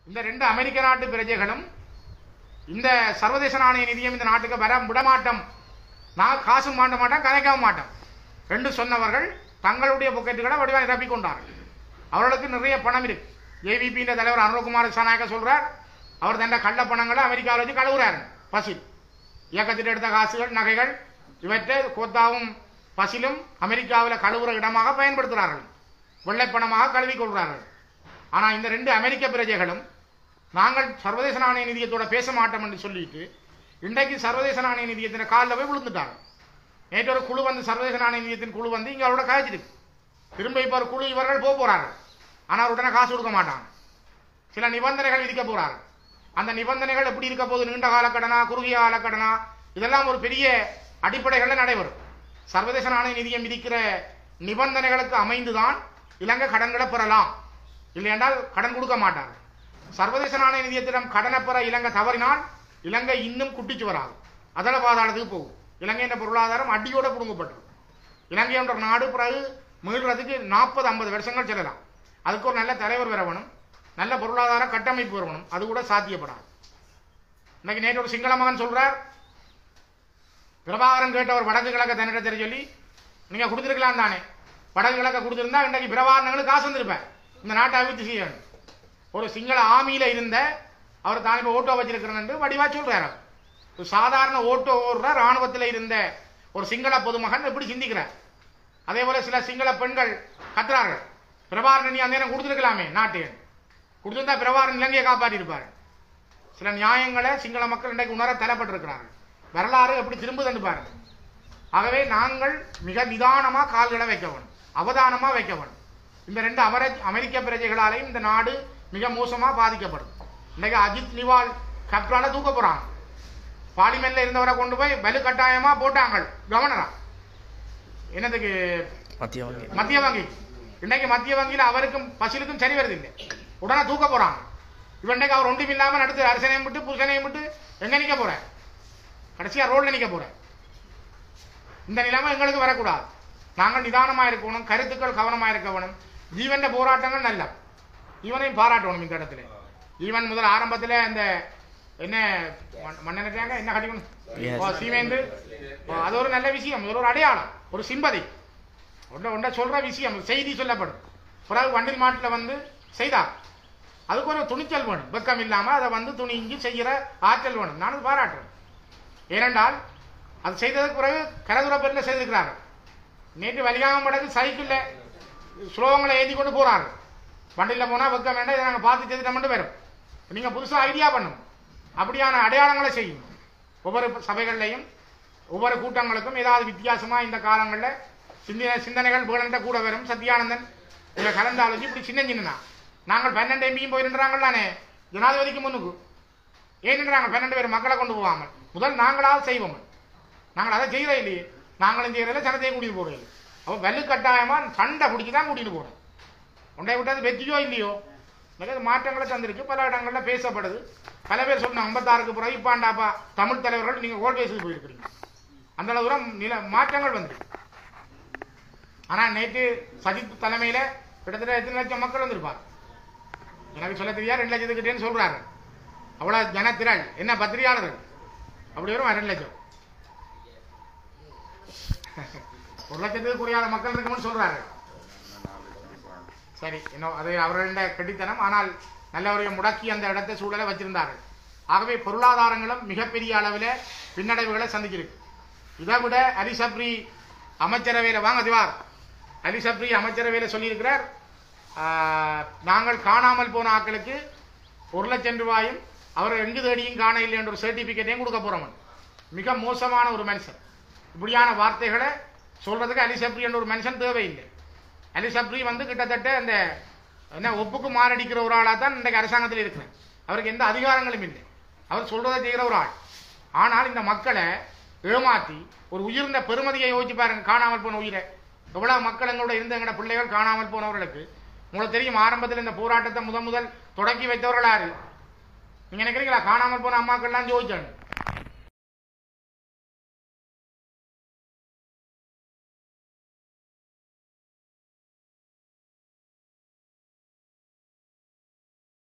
இந்த ரெண்டு அமெரிக்க நாட்டு பிரஜைகளும் இந்த சர்வதேச நாணய நிதியம் இந்த நாட்டுக்கு வர விடமாட்டோம் நான் காசும் மாட்ட மாட்டோம் கதைக்கவும் மாட்டோம் ரெண்டு சொன்னவர்கள் தங்களுடைய பொக்கெட்டுகளை வடிவாக நிரப்பிக் கொண்டார்கள் அவர்களுக்கு நிறைய பணம் இருக்கு ஏவிபியின் தலைவர் அனுரகுமார் சனாயக்க சொல்றார் அவர் தண்ட கள்ள பணங்களை அமெரிக்காவில் வச்சு கழுவுறாரு பசில் இயக்கத்தில் எடுத்த காசுகள் நகைகள் இவற்றை கோத்தாவும் பசிலும் அமெரிக்காவில் கழுவுற இடமாக பயன்படுத்துகிறார்கள் வெள்ளைப்பணமாக கழுவிக் கொள்கிறார்கள் ஆனால் இந்த ரெண்டு அமெரிக்க பிரஜைகளும் நாங்கள் சர்வதேச நாணய நிதியத்தோட பேச மாட்டோம் என்று சொல்லிட்டு இன்றைக்கு சர்வதேச நாணய நிதியத்தின் காலில் போய் விழுந்துட்டாங்க நேற்று ஒரு குழு வந்து சர்வதேச நாணய நிதியத்தின் குழு வந்து இங்கே அவரோட காய்ச்சிருக்கு திரும்ப இப்போ ஒரு குழு இவர்கள் போக போறார்கள் ஆனால் உடனே காசு கொடுக்க மாட்டாங்க சில நிபந்தனைகள் விதிக்க போறார்கள் அந்த நிபந்தனைகள் எப்படி இருக்க போகுது நீண்ட கால கடனா குறுகிய கால கடனா இதெல்லாம் ஒரு பெரிய அடிப்படைகளில் நடைபெறும் சர்வதேச நாணய நிதியம் விதிக்கிற நிபந்தனைகளுக்கு அமைந்துதான் இலங்கை கடன்களை பெறலாம் இல்லையென்றால் கடன் கொடுக்க மாட்டாங்க சர்வதேச நாணய நிதியத்திடம் கடனை பெற இலங்கை தவறினால் இலங்கை இன்னும் குட்டிச்சு வராது அதல பாதாளத்துக்கு போகும் இலங்கையின் பொருளாதாரம் அடியோட புடுங்கப்பட்டது இலங்கை என்ற நாடு பிறகு மீள்றதுக்கு நாற்பது ஐம்பது வருஷங்கள் செல்லலாம் அதுக்கு ஒரு நல்ல தலைவர் வரவணும் நல்ல பொருளாதார கட்டமைப்பு வரணும் அது கூட சாத்தியப்படாது இன்னைக்கு நேற்று ஒரு சிங்கள மகன் சொல்றார் பிரபாகரன் கேட்டவர் வடக்கு கிழக்க தன்னிடத்தை சொல்லி நீங்க கொடுத்துருக்கலாம் தானே வடக்கு கிழக்க கொடுத்திருந்தா இன்றைக்கு பிரபாகரனுக்கு காசு வந்திருப்பேன் இந்த நாட்டை அபிவிருத்தி செய்யணும் ஒரு சிங்கள ஆமியில இருந்த அவர் தான் இப்போ ஓட்டோ வச்சிருக்கிறேன் வடிவா சொல்றாரு அவர். ஒரு சாதாரண ஓட்டோ ஓடுற ராணுவத்தில் இருந்த ஒரு சிங்கள பொதுமகன் எப்படி சிந்திக்கிறார் அதே போல சில சிங்கள பெண்கள் கத்துறார்கள் பிரபாகரன் நீ அந்த நேரம் கொடுத்துருக்கலாமே நாட்டு கொடுத்திருந்தா பிரபாகரன் இலங்கையை காப்பாற்றிருப்பார் சில நியாயங்களை சிங்கள மக்கள் இன்றைக்கு உணர தலைப்பட்டிருக்கிறார்கள் வரலாறு எப்படி திரும்புதுன்னு பாருங்க ஆகவே நாங்கள் மிக நிதானமா கால்களை வைக்க வேணும் அவதானமா வைக்க வேணும் இந்த ரெண்டு அமர அமெரிக்க பிரஜைகளாலையும் இந்த நாடு மிக மோசமா பாதிக்கப்படும் இன்னைக்கு அஜித் நிவால் கப்ரால தூக்க போறாங்க பார்லிமெண்ட்ல இருந்தவரை கொண்டு போய் வலு கட்டாயமா போட்டாங்க கவர்னரா என்னதுக்கு மத்திய வங்கி மத்திய வங்கி இன்னைக்கு மத்திய வங்கியில அவருக்கும் பசிலுக்கும் சரி வருது இல்லை உடனே தூக்க போறாங்க இவன் இன்னைக்கு அவர் ஒன்றும் இல்லாம நடுத்து அரசனையும் விட்டு புருஷனையும் விட்டு எங்க நிக்க போற கடைசியா ரோட்ல நிக்க போற இந்த நிலைமை எங்களுக்கு வரக்கூடாது நாங்கள் நிதானமா இருக்கணும் கருத்துக்கள் கவனமா இருக்க வேணும் ஜீவன போராட்டங்கள் நல்ல இவனையும் பாராட்டணும் இந்த இடத்துல ஈவன் முதல் ஆரம்பத்துல இந்த என்ன மண்- மண்ணெண்ணெய்க்காங்க என்ன கட்டிக்கணும் Yes. ஓ, சீமேந்து ஓ, அது ஒரு நல்ல விஷயம் இது ஒரு அடையாளம் ஒரு சிம்பதி ஒன்றை ஒன்றை சொல்ற விஷயம் செய்தி சொல்லப்படும் பிறகு வண்டில் மாட்டில் வந்து செய்தார் அதுக்கு ஒரு துணிச்சல் வேணும் வெக்கம் இல்லாம அதை வந்து துணிஞ்சு செய்கிற ஆற்றல் வேணும் நான் அதை பாராட்டுறேன் ஏனென்றால் அது செய்ததுக்கு பிறகு கரதுரப்பேரில் செய்திருக்கிறார்கள் நேற்று வலிகாம படகு சைக்கிளில் ஸ்லோகங்களை ஏந்தி கொண்டு போறாரு வண்டியில் போனால் வெக்கம் வேண்டாம் இதை நாங்கள் பார்த்து செய்துட்டோம்னு வரும் நீங்கள் புதுசாக ஐடியா பண்ணும் அப்படியான அடையாளங்களை செய்யும் ஒவ்வொரு சபைகள்லையும் ஒவ்வொரு கூட்டங்களுக்கும் ஏதாவது வித்தியாசமா இந்த காலங்களில் சிந்தனை சிந்தனைகள் வேணுன்ற கூட வரும் சத்யானந்தன் இதை கலந்தாலோசி இப்படி சின்ன சின்னனா நாங்கள் பன்னெண்டு எம்பியும் போயிருந்தாங்களானே ஜனாதிபதிக்கு முன்னுக்கு ஏனென்றாங்க பன்னெண்டு பேர் மக்களை கொண்டு போவாமல் முதல் நாங்களாவது செய்வோம் நாங்கள் அதை செய்யற இல்லையே நாங்களும் செய்யறதில்ல சனத்தையும் கூட்டிட்டு போறது அப்போ வெள்ளு கட்டாயமா சண்டை பிடிச்சி தான் கூட்டிட்டு போறோம் உண்டை விட்டது வெற்றியோ இல்லையோ மிக மாற்றங்களை தந்திருக்கு பல இடங்கள்ல பேசப்படுது பல பேர் சொன்னாங்க ஐம்பத்தாறுக்கு பிறகு இப்பாண்டாப்பா தமிழ் தலைவர்கள் நீங்க கோல் பேசி போயிருக்கிறீங்க அந்த அளவு தூரம் நில மாற்றங்கள் வந்திருக்கு ஆனா நேற்று சஜித் தலைமையில கிட்டத்தட்ட எத்தனை லட்சம் மக்கள் வந்திருப்பார் எனக்கு சொல்ல தெரியா ரெண்டு லட்சத்துக்கிட்டேன்னு சொல்றாரு அவ்வளவு ஜனத்திரள் என்ன பத்திரிகையாளர்கள் அப்படி வரும் ரெண்டு லட்சம் ஒரு லட்சத்துக்கு குறையாத மக்கள் இருக்கும்னு சொல்றாரு சரி இன்னும் அது அவர்களிட கெட்டித்தனம் ஆனால் நல்லவரையும் முடக்கி அந்த இடத்தை சூழலை வச்சிருந்தார்கள் ஆகவே பொருளாதாரங்களும் மிகப்பெரிய அளவில் பின்னடைவுகளை சந்திச்சிருக்கு இதை விட அலி சப்ரி அமைச்சரவையில் வாங்க திவார் அலி சப்ரி அமைச்சரவையில் சொல்லியிருக்கிறார் ஆஹ், நாங்கள் காணாமல் போன ஆட்களுக்கு ஒரு லட்சம் ரூபாயும் அவர் எங்கு தேடியும் காண இல்லை என்ற ஒரு சர்டிபிகேட்டையும் கொடுக்க போறோம் மிக மோசமான ஒரு மனுஷன் இப்படியான வார்த்தைகளை சொல்றதுக்கு அலி சப்ரி என்ற ஒரு மனுஷன் தேவையில்லை அலி சப்ரி வந்து கிட்டத்தட்ட அந்த என்ன ஒப்புக்கு மாரடிக்கிற ஒரு ஆளாக தான் இன்றைக்கு அரசாங்கத்தில் இருக்கிறேன் அவருக்கு எந்த அதிகாரங்களும் இல்லை அவர் சொல்றதை செய்கிற ஒரு ஆள் ஆனால் இந்த மக்களை ஏமாத்தி ஒரு உயிர்ந்த பெருமதியை யோசிச்சு பாருங்க காணாமல் போன உயிரை எவ்வளவு மக்கள் எங்களோட இருந்த எங்களோட பிள்ளைகள் காணாமல் போனவர்களுக்கு உங்களுக்கு தெரியும் ஆரம்பத்தில் இந்த போராட்டத்தை முதன் முதல் தொடக்கி வைத்தவர்கள் யாரு நீங்க நினைக்கிறீங்களா காணாமல் போன அம்மாக்கள்லாம் ஜோதிச்சாங்க